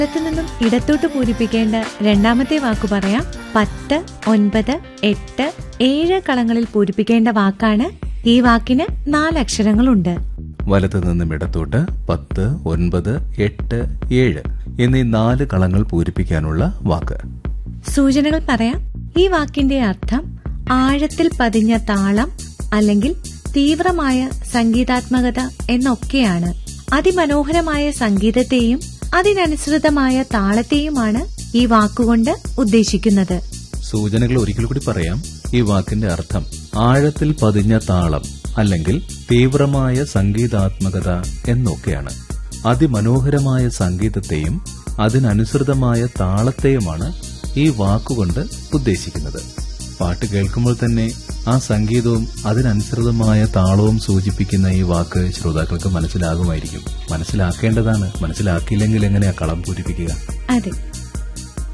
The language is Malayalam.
ഇടത്തു നിന്നും ഇടത്തോട്ട് പൂരിപ്പിക്കേണ്ട രണ്ടാമത്തെ വാക്ക് പറയാം പത്ത് ഒൻപത് എട്ട് ഏഴ് കളങ്ങളിൽ പൂരിപ്പിക്കേണ്ട വാക്കാണ് ഈ വാക്കിന് നാല് അക്ഷരങ്ങളുണ്ട് വലത്തു നിന്നും ഇടത്തോട്ട് പത്ത് ഒൻപത് എട്ട് ഏഴ് എന്നീ നാല് കളങ്ങൾ പൂരിപ്പിക്കാനുള്ള വാക്ക് സൂചനകൾ പറയാം ഈ വാക്കിന്റെ അർത്ഥം ആഴത്തിൽ പതിഞ്ഞ താളം അല്ലെങ്കിൽ തീവ്രമായ സംഗീതാത്മകത എന്നൊക്കെയാണ് അതിമനോഹരമായ സംഗീതത്തെയും അതിനനുസൃതമായ താളത്തെയുമാണ് ഈ വാക്കുകൊണ്ട് ഉദ്ദേശിക്കുന്നത് സൂചനകൾ ഒരിക്കൽ കൂടി പറയാം ഈ വാക്കിന്റെ അർത്ഥം ആഴത്തിൽ പതിഞ്ഞ താളം അല്ലെങ്കിൽ തീവ്രമായ സംഗീതാത്മകത എന്നൊക്കെയാണ് അതിമനോഹരമായ സംഗീതത്തെയും അതിനനുസൃതമായ താളത്തെയുമാണ് ഈ വാക്കുകൊണ്ട് ഉദ്ദേശിക്കുന്നത് പാട്ട് കേൾക്കുമ്പോൾ തന്നെ ആ സംഗീതവും അതിനനുസൃതമായ താളവും സൂചിപ്പിക്കുന്ന ഈ വാക്ക് ശ്രോതാക്കൾക്ക് മനസ്സിലാകുമായിരിക്കും മനസ്സിലാക്കേണ്ടതാണ് മനസ്സിലാക്കിയില്ലെങ്കിൽ എങ്ങനെയാ കളം പൂരിപ്പിക്കുക അതെ